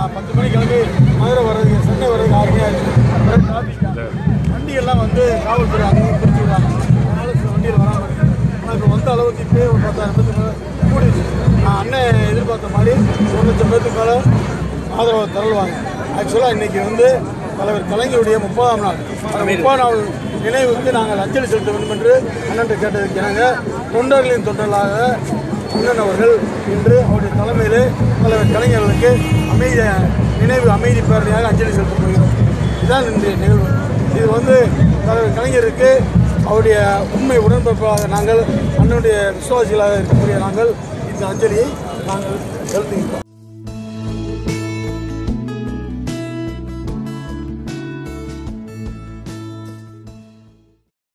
பத்து மணிக்கு கிளம்பி மதுரை வர்றதுக்கு சென்னை வர்றதுக்கு ஆறு மணி ஆயிடுச்சு ஒரே டிராஃபிக்காக வண்டியெல்லாம் வந்து காவல்துறை அங்கேயும் பிடிச்சி விடுறாங்க அதனால சில வண்டியில் வராமல் இருக்கு ஆனால் இப்போ வந்த அளவுக்கு இப்போயே ஒரு பத்தாயிரம் பேருக்கு மேலே கூடிடுச்சு நான் அண்ணன் எதிர்பார்த்த மாதிரி ஒரு லட்சம் பேருக்கு மேலே ஆதரவு தருவாங்க ஆக்சுவலாக இன்னைக்கு வந்து தலைவர் கலைஞருடைய முப்பதாம் நாள் அந்த முப்பதாம் நாள் நினைவுக்கு நாங்கள் அஞ்சலி செலுத்த வேண்டும் என்று அண்ணன் கேட்டதுக்கு நாங்கள் தொண்டர்களின் தொண்டர்களாக அண்ணன் அவர்கள் இன்று அவருடைய தலைமையிலே தலைவர் கலைஞர்களுக்கு அமைதி நினைவு அமைதி பேரணியாக அஞ்சலி செலுத்தப் போகிறோம் இதுதான் இன்றைய நிகழ்வு இது வந்து தலைவர் கலைஞருக்கு அவருடைய உண்மை உடன்பிறப்பாக நாங்கள் அண்ணனுடைய விசுவாசிகளாக இருக்கக்கூடிய நாங்கள் இந்த அஞ்சலியை நாங்கள் செலுத்துகின்றோம்